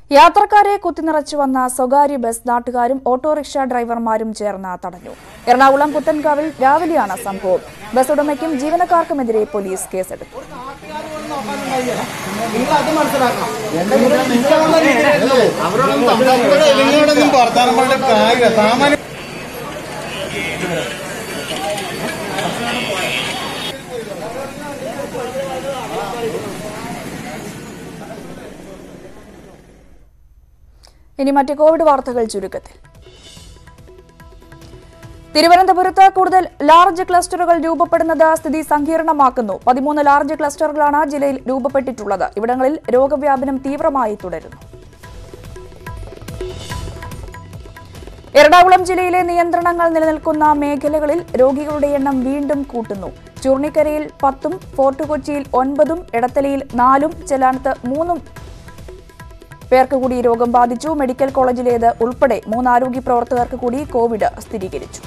യാത്രക്കാരെ കുത്തിനിറച്ചു വന്ന സ്വകാര്യ ബസ് നാട്ടുകാരും ഓട്ടോറിക്ഷ ഡ്രൈവർമാരും ചേർന്ന് തടഞ്ഞു എറണാകുളം പുത്തൻകാവിൽ രാവിലെയാണ് സംഭവം ബസ് ഉടമയ്ക്കും ജീവനക്കാർക്കുമെതിരെ പോലീസ് കേസെടുത്തു നിങ്ങൾ അത് മനസ്സിലാക്കണം അവരോടൊന്നും സംസാരിക്കരുത്. നിങ്ങളോടൊന്നും വർത്താനം പറഞ്ഞിട്ട് കാര്യമില്ല സാമാന്യ ഇനി മറ്റ് കോവിഡ് വാർത്തകൾ ചുരുക്കത്തിൽ തിരുവനന്തപുരത്ത് കൂടുതൽ ലാർജ് ക്ലസ്റ്ററുകൾ രൂപപ്പെടുന്നത് സ്ഥിതി സങ്കീർണമാക്കുന്നു പതിമൂന്ന് ലാർജ് ക്ലസ്റ്ററുകളാണ് ജില്ലയിൽ രൂപപ്പെട്ടിട്ടുള്ളത് ഇവിടങ്ങളിൽ രോഗവ്യാപനം തീവ്രമായി തുടരുന്നു എറണാകുളം ജില്ലയിലെ നിയന്ത്രണങ്ങൾ നിലനിൽക്കുന്ന മേഖലകളിൽ രോഗികളുടെ എണ്ണം വീണ്ടും കൂട്ടുന്നു ചൂർണിക്കരയിൽ പത്തും ഫോർട്ട് കൊച്ചിയിൽ ഒൻപതും എടത്തലയിൽ നാലും ചെലാനത്ത് മൂന്നും പേർക്ക് കൂടി രോഗം ബാധിച്ചു മെഡിക്കൽ കോളേജിലേത് ഉൾപ്പെടെ മൂന്ന് ആരോഗ്യ പ്രവർത്തകർക്ക് കൂടി കോവിഡ് സ്ഥിരീകരിച്ചു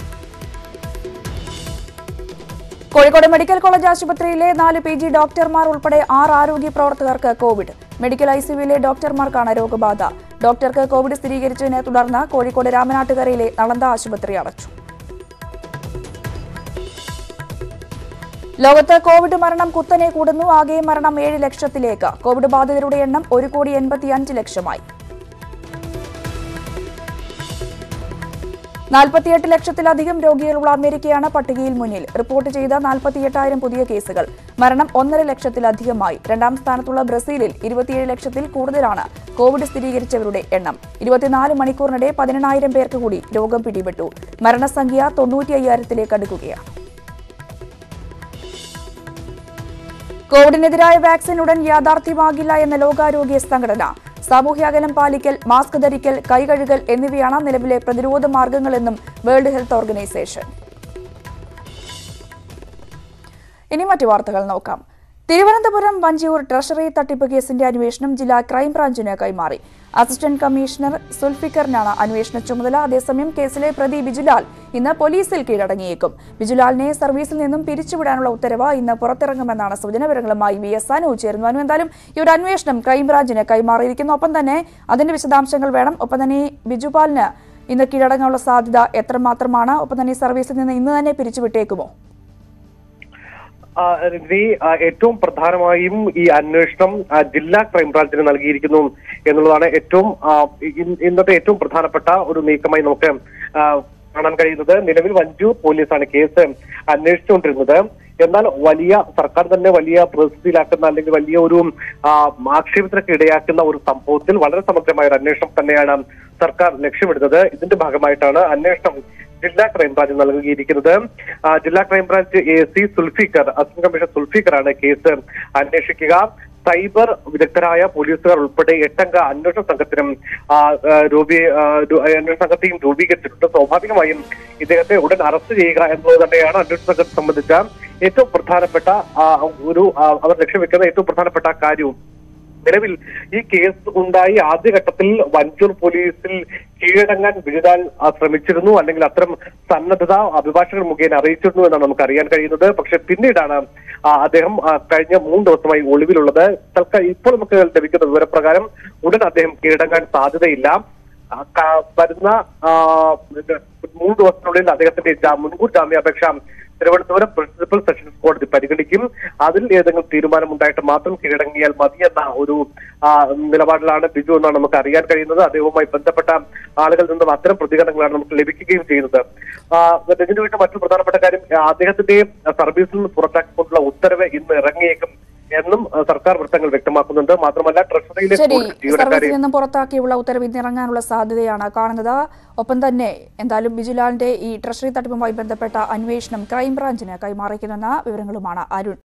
കോഴിക്കോട് മെഡിക്കൽ കോളേജ് ആശുപത്രിയിലെ നാല് പി ജി ഡോക്ടർമാർ ഉൾപ്പെടെ ആറ് ആരോഗ്യ പ്രവർത്തകർക്ക് കോവിഡ് മെഡിക്കൽ ഐസിയുവിലെ ഡോക്ടർമാർക്കാണ് രോഗബാധ ഡോക്ടർക്ക് കോവിഡ് സ്ഥിരീകരിച്ചതിനെ തുടർന്ന് കോഴിക്കോട് രാമനാട്ടുകരയിലെ നളന്ദ ആശുപത്രി അടച്ചു ലോകത്ത് കോവിഡ് മരണം കുത്തനെ കൂടുന്നു ആകെ മരണം ഏഴ് ലക്ഷത്തിലേക്ക് കോവിഡ് ബാധിതരുടെ എണ്ണം ഒരു കോടി എൺപത്തിയഞ്ച് ലക്ഷമായി നാൽപ്പത്തിയെട്ട് ലക്ഷത്തിലധികം രോഗികളുള്ള അമേരിക്കയാണ് പട്ടികയിൽ മുന്നിൽ റിപ്പോർട്ട് ചെയ്ത നാൽപ്പത്തിയെട്ടായിരം പുതിയ കേസുകൾ മരണം ഒന്നര ലക്ഷത്തിലധികമായി രണ്ടാം സ്ഥാനത്തുള്ള ബ്രസീലിൽ ഇരുപത്തിയേഴ് ലക്ഷത്തിൽ കൂടുതലാണ് കോവിഡ് സ്ഥിരീകരിച്ചവരുടെ എണ്ണം ഇരുപത്തിനാല് മണിക്കൂറിനിടെ പതിനെണ്ണായിരം പേർക്ക് കൂടി രോഗം പിടിപെട്ടു മരണസംഖ്യ തൊണ്ണൂറ്റി അയ്യായിരത്തിലേക്ക് അടുക്കുകയാണ് കോവിഡിനെതിരായ വാക്സിൻ ഉടൻ യാഥാർത്ഥ്യമാകില്ല എന്ന ലോകാരോഗ്യ സംഘടന സാമൂഹ്യാകലം പാലിക്കൽ മാസ്ക് ധരിക്കൽ കൈകഴുകൽ എന്നിവയാണ് നിലവിലെ പ്രതിരോധ മാർഗങ്ങളെന്നും വേൾഡ് ഹെൽത്ത് ഓർഗനൈസേഷൻ ഇനി മറ്റു വാർത്തകൾ നോക്കാം തിരുവനന്തപുരം വഞ്ചിയൂർ ട്രഷറി തട്ടിപ്പ് കേസിന്റെ അന്വേഷണം ജില്ലാ ക്രൈംബ്രാഞ്ചിന് കൈമാറി അസിസ്റ്റന്റ് കമ്മീഷണർ സുൽഫിക്കറിനാണ് അന്വേഷണ ചുമതല അതേസമയം കേസിലെ പ്രതി ബിജുലാൽ ഇന്ന് പോലീസിൽ കീഴടങ്ങിയേക്കും ബിജുലാലിനെ സർവീസിൽ നിന്നും പിരിച്ചുവിടാനുള്ള ഉത്തരവ് ഇന്ന് പുറത്തിറങ്ങുമെന്നാണ് സൂചന വിവരങ്ങളുമായി വി എസ് അനു ചേരുന്നു അനു എന്തായാലും ഈ ഒരു അന്വേഷണം ക്രൈംബ്രാഞ്ചിന് കൈമാറിയിരിക്കുന്നു ഒപ്പം തന്നെ അതിന്റെ വിശദാംശങ്ങൾ വേണം ഒപ്പം തന്നെ ഈ ബിജുപാലിന് ഇന്ന് കീഴടങ്ങാനുള്ള സാധ്യത എത്രമാത്രമാണ് ഒപ്പം തന്നെ ഈ സർവീസിൽ നിന്ന് ഇന്ന് തന്നെ പിരിച്ചുവിട്ടേക്കുമോ ആ, രഞ്ജിനി ആ, ഏറ്റവും പ്രധാനമായും ഈ അന്വേഷണം ആ, ജില്ലാ ക്രൈംബ്രാഞ്ചിന് നൽകിയിരിക്കുന്നു എന്നുള്ളതാണ് ഏറ്റവും ആ, ഇ- ഇന്നത്തെ ഏറ്റവും പ്രധാനപ്പെട്ട ഒരു നീക്കമായി നമുക്ക് ആ, കാണാൻ കഴിയുന്നത് നിലവിൽ വഞ്ചു പോലീസാണ് കേസ് അന്വേഷിച്ചുകൊണ്ടിരുന്നത് എന്നാൽ വലിയ സർക്കാർ തന്നെ വലിയ പ്രതിസന്ധിയിലാക്കുന്ന അല്ലെങ്കിൽ വലിയ ഒരു ആ, ആക്ഷേപത്തിനൊക്കെ ഇടയാക്കുന്ന ഒരു സംഭവത്തിൽ വളരെ സമഗ്രമായ ഒരു അന്വേഷണം തന്നെയാണ് സർക്കാർ ലക്ഷ്യമിടുന്നത് ഇതിന്റെ ഭാഗമായിട്ടാണ് അന്വേഷണം ജില്ലാ ക്രൈംബ്രാഞ്ച് നൽകിയിരിക്കുന്നത് ആ, ജില്ലാ crime branch A C Sulfikar assistant commissioner സുൽഫിക്കറാണ് കേസ് അന്വേഷിക്കുക സൈബർ വിദഗ്ധരായ പോലീസുകാർ ഉൾപ്പെടെ എട്ടംഗ അന്വേഷണ സംഘത്തിനും ആ, ആ, രൂപീ ആ, രു- അന്വേഷണ സംഘത്തെയും രൂപീകരിച്ചിട്ടുണ്ട് സ്വാഭാവികമായും ഇദ്ദേഹത്തെ ഉടൻ അറസ്റ്റ് ചെയ്യുക എന്നുള്ളത് തന്നെയാണ് അന്വേഷണ സംഘത്തെ സംബന്ധിച്ച ഏറ്റവും പ്രധാനപ്പെട്ട ആ, ഒരു ആ, അവർ ലക്ഷ്യം വെക്കുന്ന ഏറ്റവും പ്രധാനപ്പെട്ട കാര്യവും നിലവിൽ ഈ കേസ് ഉണ്ടായി ആദ്യഘട്ടത്തിൽ വഞ്ചൂർ പോലീസിൽ കീഴടങ്ങാൻ ബിരുദാൻ ആ, ശ്രമിച്ചിരുന്നു അല്ലെങ്കിൽ അത്തരം സന്നദ്ധത അഭിഭാഷകർ മുഖേന അറിയിച്ചിരുന്നു എന്നാണ് നമുക്ക് അറിയാൻ കഴിയുന്നത് പക്ഷെ പിന്നീടാണ് ആ, അദ്ദേഹം ആ, കഴിഞ്ഞ മൂന്ന് ദിവസമായി ഒളിവിലുള്ളത് തൽക്കാലം ഇപ്പോൾ നമുക്ക് ലഭിക്കുന്ന വിവരപ്രകാരം ഉടൻ അദ്ദേഹം കീഴടങ്ങാൻ സാധ്യതയില്ല ആ, ക- വരുന്ന ആ, ഇത് മൂന്ന് ദിവസത്തിനുള്ളിൽ അദ്ദേഹത്തിന്റെ ജാ- മുൻകൂർ ജാമ്യാപേക്ഷ തിരുവനന്തപുരം പ്രിൻസിപ്പൽ സെഷൻസ് കോടതി പരിഗണിക്കും അതിൽ ഏതെങ്കിലും തീരുമാനമുണ്ടായിട്ട് മാത്രം കീഴടങ്ങിയാൽ മതി എന്ന ഒരു ആ, നിലപാടിലാണ് ബിജു എന്നാണ് നമുക്ക് അറിയാൻ കഴിയുന്നത് അദ്ദേഹവുമായി ബന്ധപ്പെട്ട ആളുകളിൽ നിന്നും അത്തരം പ്രതികരണങ്ങളാണ് നമുക്ക് ലഭിക്കുകയും ചെയ്യുന്നത് ആ, രജനി വീട്ടിൽ മറ്റൊരു പ്രധാനപ്പെട്ട കാര്യം ആ, അദ്ദേഹത്തിന്റെ സർവീസിൽ നിന്ന് പുറത്താക്കിക്കൊണ്ടുള്ള ഉത്തരവ് ഇന്ന് ഇറങ്ങിയേക്കും എന്നും ആ, സർക്കാർ വൃത്തങ്ങൾ വ്യക്തമാക്കുന്നുണ്ട് മാത്രമല്ല ട്രഷറിയിലെ ശരി കൂടുതൽ ജീവനക്കാരെ സർവീസിൽ നിന്നും പുറത്താക്കിയുള്ള ഉത്തരവ് ഇന്ന് ഇറങ്ങാനുള്ള സാധ്യതയാണ് കാണുന്നത് ഒപ്പം തന്നെ എന്തായാലും ബിജുലാലിന്റെ ഈ ട്രഷറി തട്ടിപ്പുമായി ബന്ധപ്പെട്ട അന്വേഷണം ക്രൈംബ്രാഞ്ചിന് കൈമാറിക്കുമെന്ന വിവരങ്ങളുമാണ് അരുൺ